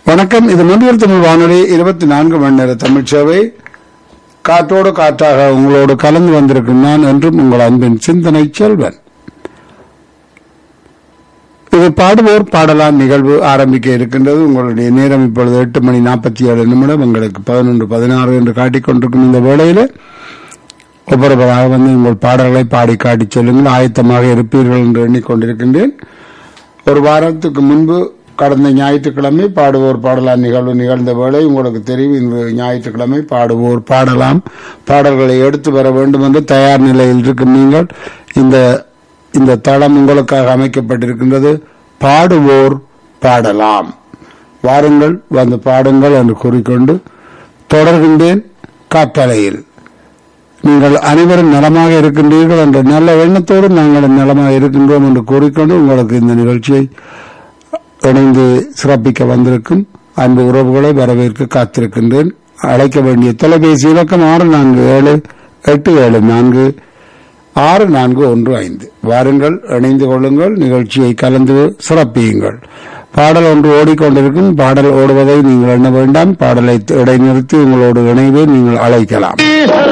வணக்கம் இது மந்திர் தமிழ் வானொலி இருபத்தி நான்கு மணி நேர தமிழ் சேவை காற்றோடு காற்றாக உங்களோடு கலந்து வந்திருக்கும் நான் என்றும் உங்கள் அன்பின் சிந்தனை செல்வன் இது பாடுவோர் பாடலாம் நிகழ்வு ஆரம்பிக்க இருக்கின்றது உங்களுடைய நேரம் இப்பொழுது எட்டு மணி நாற்பத்தி ஏழு நிமிடம் உங்களுக்கு பதினொன்று பதினாறு என்று காட்டிக் கொண்டிருக்கும் இந்த வேளையில ஒவ்வொருவராக வந்து உங்கள் பாடல்களை பாடி காட்டிச் சொல்லுங்கள் ஆயத்தமாக இருப்பீர்கள் என்று எண்ணிக்கொண்டிருக்கின்றேன் ஒரு வாரத்துக்கு முன்பு கடந்த ஞாயிற்றுக்கிழமை பாடுவோர் பாடலாம் நிகழ்வு நிகழ்ந்த வேளை உங்களுக்கு தெரியும் இன்று ஞாயிற்றுக்கிழமை பாடுவோர் பாடலாம் பாடல்களை எடுத்து வர வேண்டும் என்று தயார் நிலையில் இருக்கும் நீங்கள் இந்த இந்த தளம் உங்களுக்காக அமைக்கப்பட்டிருக்கின்றது பாடுவோர் பாடலாம் வாருங்கள் வந்து பாடுங்கள் என்று கூறிக்கொண்டு தொடர்கின்றேன் காற்றலையில் நீங்கள் அனைவரும் நலமாக இருக்கின்றீர்கள் என்ற நல்ல எண்ணத்தோடு நாங்கள் நலமாக இருக்கின்றோம் என்று கூறிக்கொண்டு உங்களுக்கு இந்த நிகழ்ச்சியை இணைந்து சிறப்பிக்க வந்திருக்கும் அன்பு உறவுகளை வரவேற்க காத்திருக்கின்றேன் அழைக்க வேண்டிய தொலைபேசி இலக்கம் ஆறு நான்கு ஏழு எட்டு ஏழு நான்கு ஆறு நான்கு ஒன்று ஐந்து வாருங்கள் இணைந்து கொள்ளுங்கள் நிகழ்ச்சியை கலந்து சிறப்பியுங்கள் பாடல் ஒன்று ஓடிக்கொண்டிருக்கும் பாடல் ஓடுவதை நீங்கள் எண்ண வேண்டாம் பாடலை இடைநிறுத்தி உங்களோடு இணைவே நீங்கள் அழைக்கலாம்